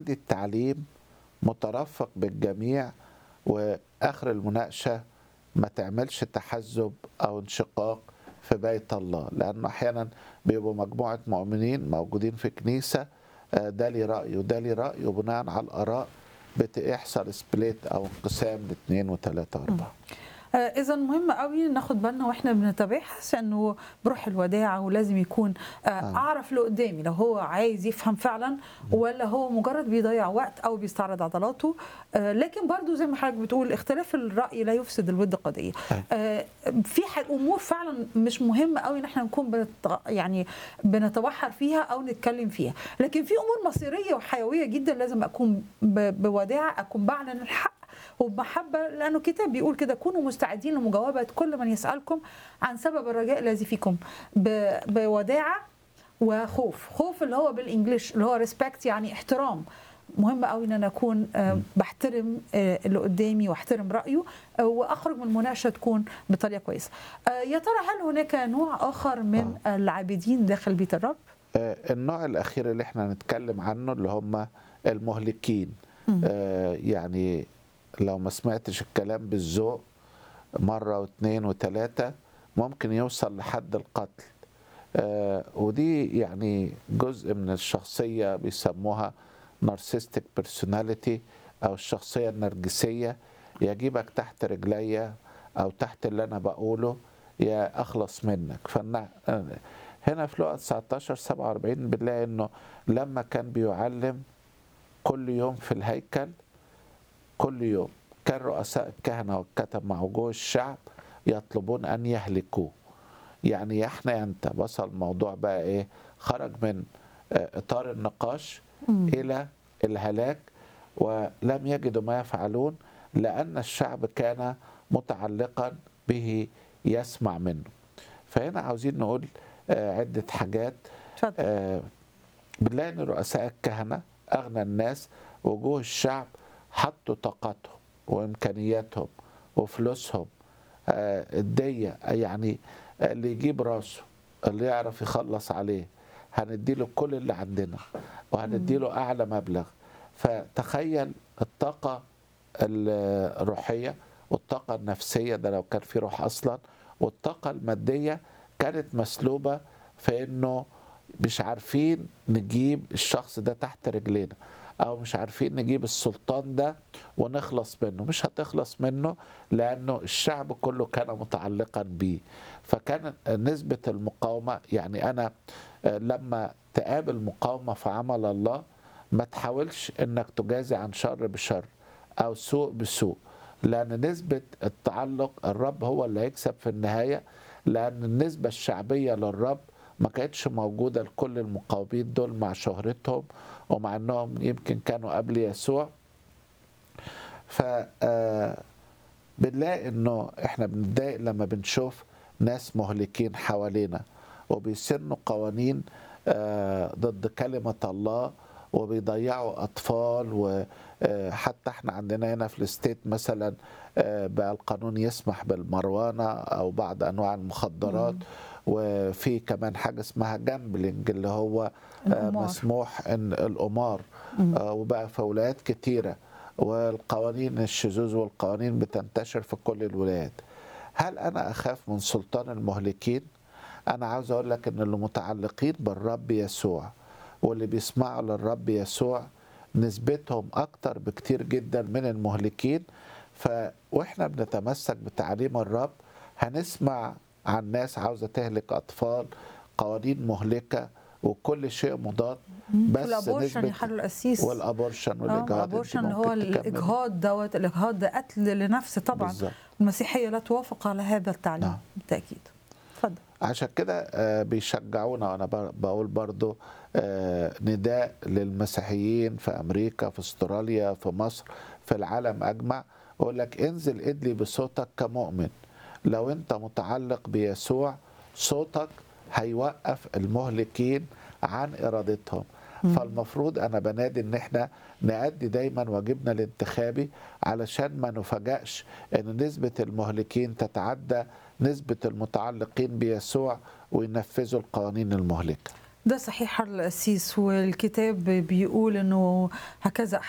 التعليم مترفق بالجميع واخر المناقشه ما تعملش تحزب او انشقاق في بيت الله لانه احيانا بيبقوا مجموعه مؤمنين موجودين في كنيسه آه، ده لي راي وده لي راي وبناء على الاراء بتحصل سبليت او انقسام لاثنين وثلاثه واربعه اذا مهم قوي ناخد بالنا واحنا بنتباحث انه بروح الوداع ولازم يكون آه، اعرف اللي قدامي لو هو عايز يفهم فعلا ولا هو مجرد بيضيع وقت او بيستعرض عضلاته آه، لكن برضو زي ما حضرتك بتقول اختلاف الراي لا يفسد الود قضيه أيوة. آه، في ح- امور فعلا مش مهم قوي ان احنا نكون بنت يعني بنتبحر فيها او نتكلم فيها لكن في امور مصيريه وحيويه جدا لازم اكون ب- بوداع اكون بعلن الحق وبمحبه لانه الكتاب بيقول كده كونوا مستعدين لمجاوبه كل من يسالكم عن سبب الرجاء الذي فيكم ب- بوداعه وخوف خوف اللي هو بالانجلش اللي هو ريسبكت يعني احترام مهم قوي ان انا اكون آه، بحترم آه، اللي قدامي واحترم رايه آه، واخرج من المناقشه تكون بطريقه كويسه آه، يا ترى هل هناك نوع اخر من العابدين داخل بيت الرب آه، النوع الاخير اللي احنا هنتكلم عنه اللي هم المهلكين آه، يعني لو ما سمعتش الكلام بالذوق مره واثنين وثلاثه ممكن يوصل لحد القتل آه، ودي يعني جزء من الشخصيه بيسموها نارسيستيك بيرسوناليتي او الشخصيه النرجسيه يجيبك تحت رجليا او تحت اللي انا بقوله يا اخلص منك فانا هنا في لقا 19 47 بنلاقي انه لما كان بيعلم كل يوم في الهيكل كل يوم كان رؤساء الكهنه والكتب مع وجوه الشعب يطلبون ان يهلكوه يعني يا احنا يا انت وصل الموضوع بقى ايه خرج من آه، اطار النقاش الى الهلاك ولم يجدوا ما يفعلون لان الشعب كان متعلقا به يسمع منه فهنا عاوزين نقول آه، عده حاجات اتفضل آه، بنلاقي ان رؤساء الكهنه اغنى الناس وجوه الشعب حطوا طاقتهم وامكانياتهم وفلوسهم آه، الدية يعني اللي يجيب راسه اللي يعرف يخلص عليه هنديله كل اللي عندنا وهنديله اعلى مبلغ فتخيل الطاقه الروحيه والطاقه النفسيه ده لو كان في روح اصلا والطاقه الماديه كانت مسلوبه في انه مش عارفين نجيب الشخص ده تحت رجلينا او مش عارفين نجيب السلطان ده ونخلص منه مش هتخلص منه لانه الشعب كله كان متعلقا بيه فكان نسبة المقاومة يعني انا آه، لما تقابل مقاومة في عمل الله ما تحاولش انك تجازي عن شر بشر او سوء بسوء لان نسبة التعلق الرب هو اللي هيكسب في النهاية لان النسبة الشعبية للرب ما كانتش موجودة لكل المقاومين دول مع شهرتهم ومع انهم يمكن كانوا قبل يسوع ف آه، بنلاقي انه احنا بنتضايق لما بنشوف ناس مهلكين حوالينا وبيسنوا قوانين آه، ضد كلمة الله وبيضيعوا أطفال وحتى احنا عندنا هنا في الستيت مثلا آه، بقى القانون يسمح بالمروانة أو بعض أنواع المخدرات وفي كمان حاجة اسمها جامبلينج اللي هو آه، القمار. مسموح ان القمار آه، وبقى في ولايات كتيرة والقوانين الشذوذ والقوانين بتنتشر في كل الولايات هل انا اخاف من سلطان المهلكين انا عاوز اقول لك ان اللي متعلقين بالرب يسوع واللي بيسمعوا للرب يسوع نسبتهم اكتر بكتير جدا من المهلكين ف واحنا بنتمسك بتعليم الرب هنسمع عن ناس عاوزه تهلك اطفال قوانين مهلكه وكل شيء مضاد بس والابورشن يا نسبه حلو القسيس والابورشن اه والاجهاض الابورشن أنت اللي هو ممكن تكمل. الاجهاض دوت الاجهاض ده قتل لنفس طبعا بالظبط. المسيحيه لا توافق على هذا التعليم نعم. بالتاكيد اتفضل عشان كده آه، بيشجعونا وانا بر- بقول برضو آه، نداء للمسيحيين في امريكا في استراليا في مصر في العالم اجمع اقول لك انزل ادلي بصوتك كمؤمن لو انت متعلق بيسوع صوتك هيوقف المهلكين عن ارادتهم فالمفروض انا بنادي ان احنا نأدي دايما واجبنا الانتخابي علشان ما نفاجئش ان نسبة المهلكين تتعدى نسبة المتعلقين بيسوع وينفذوا القوانين المهلكة ده صحيح القسيس والكتاب بيقول انه هكذا